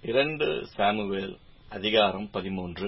இரண்டு சாமுவேல் அதிகாரம் பதிமூன்று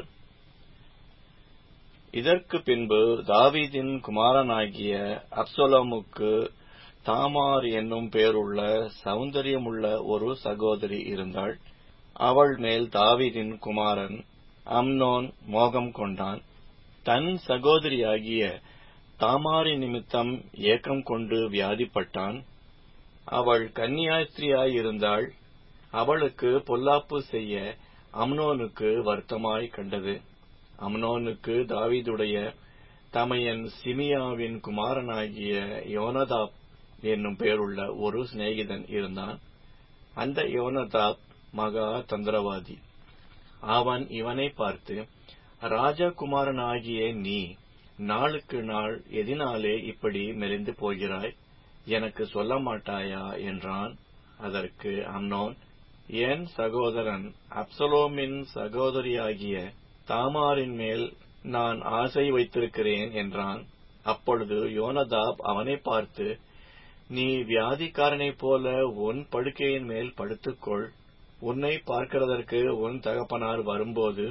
இதற்கு பின்பு தாவீதின் குமாரனாகிய அப்சலோமுக்கு தாமார் என்னும் பேருள்ள சௌந்தரியமுள்ள ஒரு சகோதரி இருந்தாள் அவள் மேல் தாவீதின் குமாரன் அம்னோன் மோகம் கொண்டான் தன் சகோதரியாகிய தாமாரின் நிமித்தம் ஏக்கம் கொண்டு வியாதிப்பட்டான் அவள் கன்னியாஸ்திரியாயிருந்தாள் அவளுக்கு பொல்லாப்பு செய்ய அம்னோனுக்கு வருத்தமாய் கண்டது அம்னோனுக்கு தாவீதுடைய தமையன் சிமியாவின் குமாரனாகிய யோனதாப் என்னும் பேருள்ள ஒரு சிநேகிதன் இருந்தான் அந்த யோனதாப் மகா தந்திரவாதி அவன் இவனை பார்த்து ராஜகுமாரனாகிய நீ நாளுக்கு நாள் எதினாலே இப்படி மெலிந்து போகிறாய் எனக்கு சொல்ல மாட்டாயா என்றான் அதற்கு அம்னோன் என் சகோதரன் அப்சலோமின் சகோதரியாகிய தாமாரின் மேல் நான் ஆசை வைத்திருக்கிறேன் என்றான் அப்பொழுது யோனதாப் அவனை பார்த்து நீ வியாதிக்காரனைப் போல உன் படுக்கையின் மேல் படுத்துக்கொள் உன்னை பார்க்கிறதற்கு உன் தகப்பனார் வரும்போது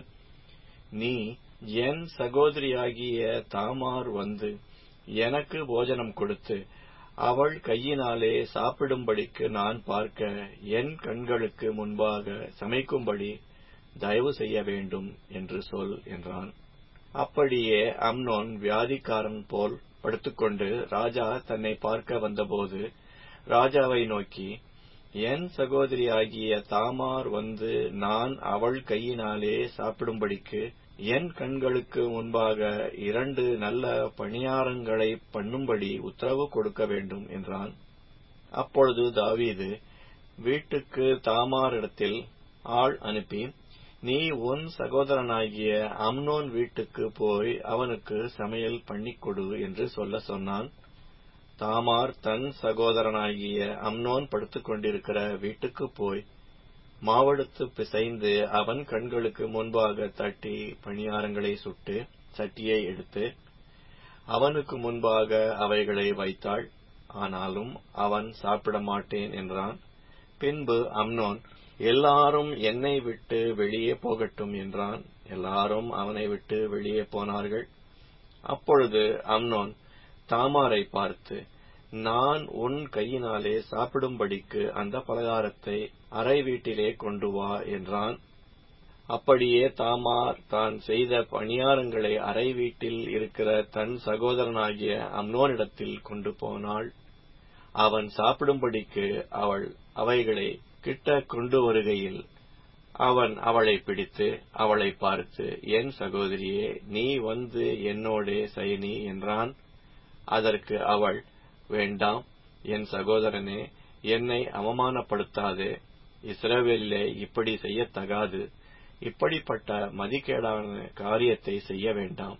நீ என் சகோதரியாகிய தாமார் வந்து எனக்கு போஜனம் கொடுத்து அவள் கையினாலே சாப்பிடும்படிக்கு நான் பார்க்க என் கண்களுக்கு முன்பாக சமைக்கும்படி தயவு செய்ய வேண்டும் என்று சொல் என்றான் அப்படியே அம்னோன் வியாதிக்காரன் போல் படுத்துக்கொண்டு ராஜா தன்னை பார்க்க வந்தபோது ராஜாவை நோக்கி என் சகோதரியாகிய தாமார் வந்து நான் அவள் கையினாலே சாப்பிடும்படிக்கு என் கண்களுக்கு முன்பாக இரண்டு நல்ல பணியாரங்களை பண்ணும்படி உத்தரவு கொடுக்க வேண்டும் என்றான் அப்பொழுது தாவீது வீட்டுக்கு தாமாரிடத்தில் ஆள் அனுப்பி நீ உன் சகோதரனாகிய அம்னோன் வீட்டுக்கு போய் அவனுக்கு சமையல் பண்ணிக்கொடு என்று சொல்ல சொன்னான் தாமார் தன் சகோதரனாகிய அம்னோன் படுத்துக் கொண்டிருக்கிற வீட்டுக்கு போய் மாவெடுத்து பிசைந்து அவன் கண்களுக்கு முன்பாக தட்டி பணியாரங்களை சுட்டு சட்டியை எடுத்து அவனுக்கு முன்பாக அவைகளை வைத்தாள் ஆனாலும் அவன் சாப்பிட மாட்டேன் என்றான் பின்பு அம்னோன் எல்லாரும் என்னை விட்டு வெளியே போகட்டும் என்றான் எல்லாரும் அவனை விட்டு வெளியே போனார்கள் அப்பொழுது அம்னோன் தாமாரை பார்த்து நான் உன் கையினாலே சாப்பிடும்படிக்கு அந்த பலகாரத்தை அறை வீட்டிலே கொண்டு வா என்றான் அப்படியே தாமார் தான் செய்த பணியாரங்களை அறை வீட்டில் இருக்கிற தன் சகோதரனாகிய அம்னோனிடத்தில் கொண்டு போனாள் அவன் சாப்பிடும்படிக்கு அவள் அவைகளை கிட்ட கொண்டு வருகையில் அவன் அவளை பிடித்து அவளை பார்த்து என் சகோதரியே நீ வந்து என்னோடே சயனி என்றான் அதற்கு அவள் வேண்டாம் என் சகோதரனே என்னை அவமானப்படுத்தாதே இஸ்ரவேலிலே இப்படி செய்யத்தகாது இப்படிப்பட்ட மதிக்கேடான காரியத்தை செய்ய வேண்டாம்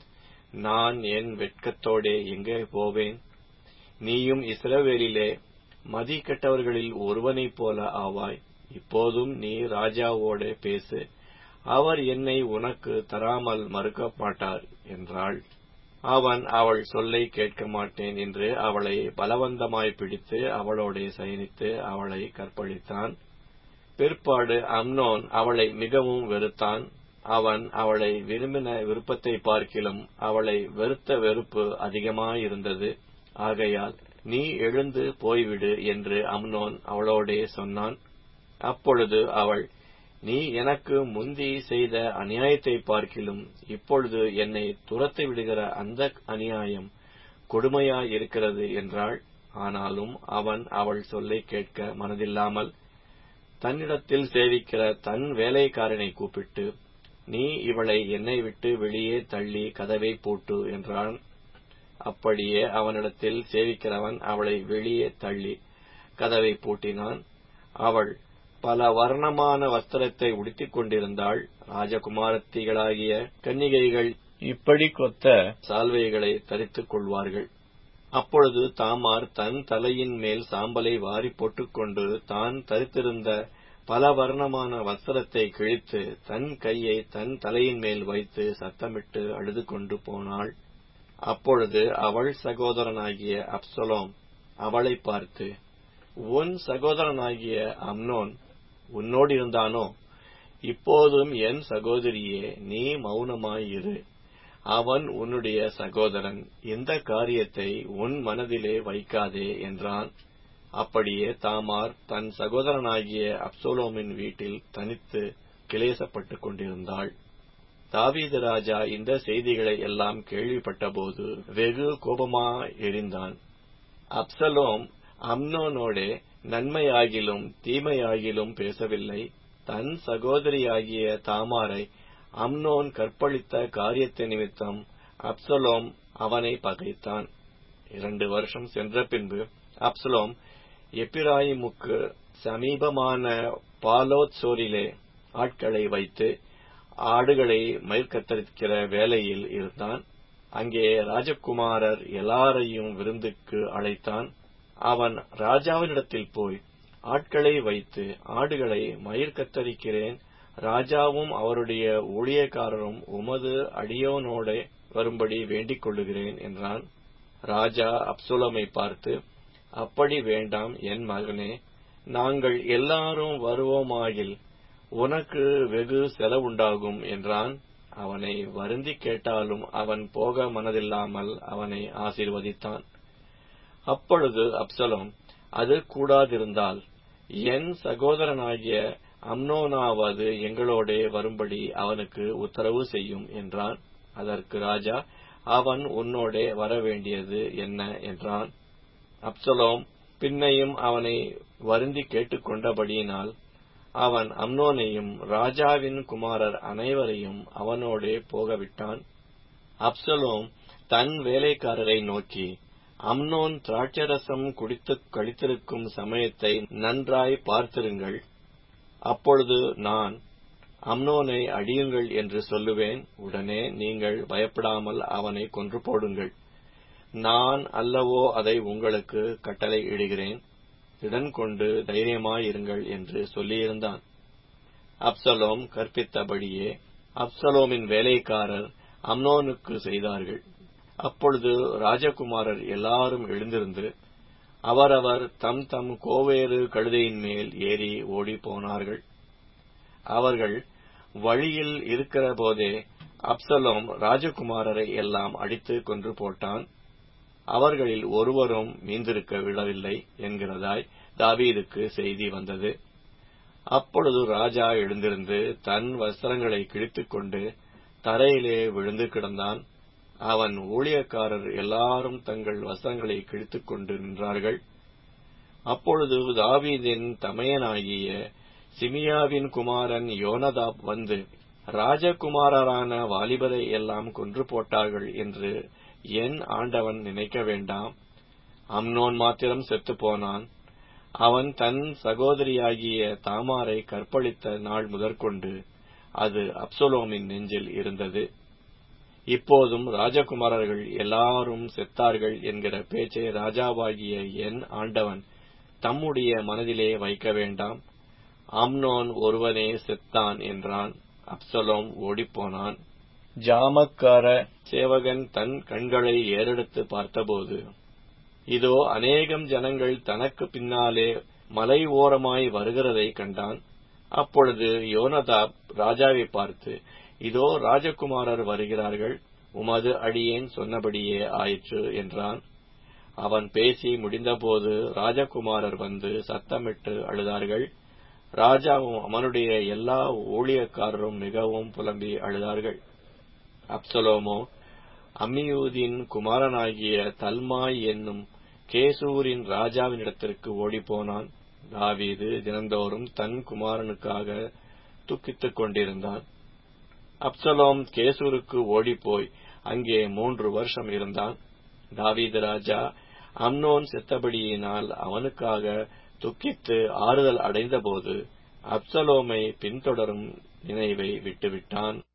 நான் என் வெட்கத்தோடே எங்கே போவேன் நீயும் இஸ்ரவேலிலே மதி கெட்டவர்களில் ஒருவனைப் போல ஆவாய் இப்போதும் நீ ராஜாவோடே பேசு அவர் என்னை உனக்கு தராமல் மறுக்க மாட்டார் என்றாள் அவன் அவள் சொல்லை கேட்க மாட்டேன் என்று அவளை பலவந்தமாய் பிடித்து அவளோடே சயனித்து அவளை கற்பழித்தான் பிற்பாடு அம்னோன் அவளை மிகவும் வெறுத்தான் அவன் அவளை விரும்பின விருப்பத்தை பார்க்கிலும் அவளை வெறுத்த வெறுப்பு அதிகமாயிருந்தது ஆகையால் நீ எழுந்து போய்விடு என்று அம்னோன் அவளோடே சொன்னான் அப்பொழுது அவள் நீ எனக்கு முந்தி செய்த அநியாயத்தை பார்க்கிலும் இப்பொழுது என்னை துரத்து விடுகிற அந்த அநியாயம் கொடுமையாயிருக்கிறது என்றாள் ஆனாலும் அவன் அவள் சொல்லை கேட்க மனதில்லாமல் தன்னிடத்தில் சேவிக்கிற தன் வேலைக்காரனை கூப்பிட்டு நீ இவளை என்னை விட்டு வெளியே தள்ளி கதவை பூட்டு என்றான் அப்படியே அவனிடத்தில் சேவிக்கிறவன் அவளை வெளியே தள்ளி கதவை பூட்டினான் அவள் பல வர்ணமான வஸ்திரத்தை உடுத்திக் கொண்டிருந்தாள் ராஜகுமாரத்திகளாகிய கன்னிகைகள் இப்படி கொத்த சால்வைகளை தரித்துக் கொள்வார்கள் அப்பொழுது தாமார் தன் தலையின் மேல் சாம்பலை வாரி போட்டுக்கொண்டு தான் தரித்திருந்த பல வர்ணமான வஸ்திரத்தை கிழித்து தன் கையை தன் தலையின் மேல் வைத்து சத்தமிட்டு அழுது கொண்டு போனாள் அப்பொழுது அவள் சகோதரனாகிய அப்சலோம் அவளை பார்த்து உன் சகோதரனாகிய அம்னோன் உன்னோடு இருந்தானோ இப்போதும் என் சகோதரியே நீ மௌனமாயிரு அவன் உன்னுடைய சகோதரன் இந்த காரியத்தை உன் மனதிலே வைக்காதே என்றான் அப்படியே தாமார் தன் சகோதரனாகிய அப்சோலோமின் வீட்டில் தனித்து கிளேசப்பட்டுக் கொண்டிருந்தாள் தாவீது ராஜா இந்த செய்திகளை எல்லாம் கேள்விப்பட்டபோது வெகு கோபமா எரிந்தான் அப்சலோம் அம்னோனோடே நன்மையாகிலும் தீமையாகிலும் பேசவில்லை தன் சகோதரியாகிய தாமாரை அம்னோன் கற்பழித்த காரியத்தை நிமித்தம் அப்சலோம் அவனை பகைத்தான் இரண்டு வருஷம் சென்ற பின்பு அப்சலோம் எப்பிராயிமுக்கு சமீபமான பாலோத்சோரிலே ஆட்களை வைத்து ஆடுகளை மயிர்கத்தரிக்கிற வேலையில் இருந்தான் அங்கே ராஜகுமாரர் எல்லாரையும் விருந்துக்கு அழைத்தான் அவன் ராஜாவினிடத்தில் போய் ஆட்களை வைத்து ஆடுகளை மயிர் கத்தரிக்கிறேன் ராஜாவும் அவருடைய ஊழியக்காரரும் உமது அடியோனோட வரும்படி வேண்டிக் கொள்ளுகிறேன் என்றான் ராஜா அப்சுலமை பார்த்து அப்படி வேண்டாம் என் மகனே நாங்கள் எல்லாரும் வருவோமாகில் உனக்கு வெகு செலவுண்டாகும் என்றான் அவனை வருந்தி கேட்டாலும் அவன் போக மனதில்லாமல் அவனை ஆசீர்வதித்தான் அப்பொழுது அப்சலோம் அது கூடாதிருந்தால் என் சகோதரனாகிய அம்னோனாவது எங்களோடே வரும்படி அவனுக்கு உத்தரவு செய்யும் என்றான் அதற்கு ராஜா அவன் உன்னோடே வரவேண்டியது என்ன என்றான் அப்சலோம் பின்னையும் அவனை வருந்தி கேட்டுக்கொண்டபடியினால் அவன் அம்னோனையும் ராஜாவின் குமாரர் அனைவரையும் அவனோடே போகவிட்டான் அப்சலோம் தன் வேலைக்காரரை நோக்கி அம்னோன் திராட்சரசம் குடித்து கழித்திருக்கும் சமயத்தை நன்றாய் பார்த்திருங்கள் அப்பொழுது நான் அம்னோனை அடியுங்கள் என்று சொல்லுவேன் உடனே நீங்கள் பயப்படாமல் அவனை கொன்று போடுங்கள் நான் அல்லவோ அதை உங்களுக்கு கட்டளை இடுகிறேன் திடன் கொண்டு தைரியமாயிருங்கள் என்று சொல்லியிருந்தான் அப்சலோம் கற்பித்தபடியே அப்சலோமின் வேலைக்காரர் அம்னோனுக்கு செய்தார்கள் அப்பொழுது ராஜகுமாரர் எல்லாரும் எழுந்திருந்து அவரவர் தம் தம் கோவேறு கழுதையின் மேல் ஏறி ஓடி போனார்கள் அவர்கள் வழியில் இருக்கிற போதே அப்சலோம் ராஜகுமாரரை எல்லாம் அடித்து கொன்று போட்டான் அவர்களில் ஒருவரும் மீந்திருக்க விடவில்லை என்கிறதாய் தாவீதுக்கு செய்தி வந்தது அப்பொழுது ராஜா எழுந்திருந்து தன் வஸ்திரங்களை கிழித்துக் கொண்டு தரையிலே விழுந்து கிடந்தான் அவன் ஊழியக்காரர் எல்லாரும் தங்கள் வஸ்திரங்களை கிழித்துக் கொண்டு நின்றார்கள் அப்பொழுது தாவீதின் தமையனாகிய சிமியாவின் குமாரன் யோனதாப் வந்து ராஜகுமாரரான வாலிபரை எல்லாம் கொன்று போட்டார்கள் என்று என் ஆண்டவன் நினைக்க வேண்டாம் அம்னோன் மாத்திரம் செத்துப் போனான் அவன் தன் சகோதரியாகிய தாமாரை கற்பழித்த நாள் முதற்கொண்டு அது அப்சலோமின் நெஞ்சில் இருந்தது இப்போதும் ராஜகுமாரர்கள் எல்லாரும் செத்தார்கள் என்கிற பேச்சை ராஜாவாகிய என் ஆண்டவன் தம்முடைய மனதிலே வைக்க வேண்டாம் அம்னோன் ஒருவனே செத்தான் என்றான் அப்சலோம் ஓடிப்போனான் ஜாமக்கார சேவகன் தன் கண்களை ஏறெடுத்து பார்த்தபோது இதோ அநேகம் ஜனங்கள் தனக்கு பின்னாலே மலை ஓரமாய் வருகிறதை கண்டான் அப்பொழுது யோனதாப் ராஜாவை பார்த்து இதோ ராஜகுமாரர் வருகிறார்கள் உமது அடியேன் சொன்னபடியே ஆயிற்று என்றான் அவன் பேசி முடிந்தபோது ராஜகுமாரர் வந்து சத்தமிட்டு அழுதார்கள் ராஜாவும் அவனுடைய எல்லா ஊழியக்காரரும் மிகவும் புலம்பி அழுதார்கள் அப்சலோமோ அம்மியூதின் குமாரனாகிய தல்மாய் என்னும் கேசூரின் ராஜாவினிடத்திற்கு ஓடிப்போனான் தாவீது தினந்தோறும் தன் குமாரனுக்காக துக்கித்துக் கொண்டிருந்தான் அப்சலோம் கேசூருக்கு ஓடிப்போய் அங்கே மூன்று வருஷம் இருந்தான் தாவீது ராஜா அம்னோன் செத்தபடியினால் அவனுக்காக துக்கித்து ஆறுதல் அடைந்தபோது அப்சலோமை பின்தொடரும் நினைவை விட்டுவிட்டான்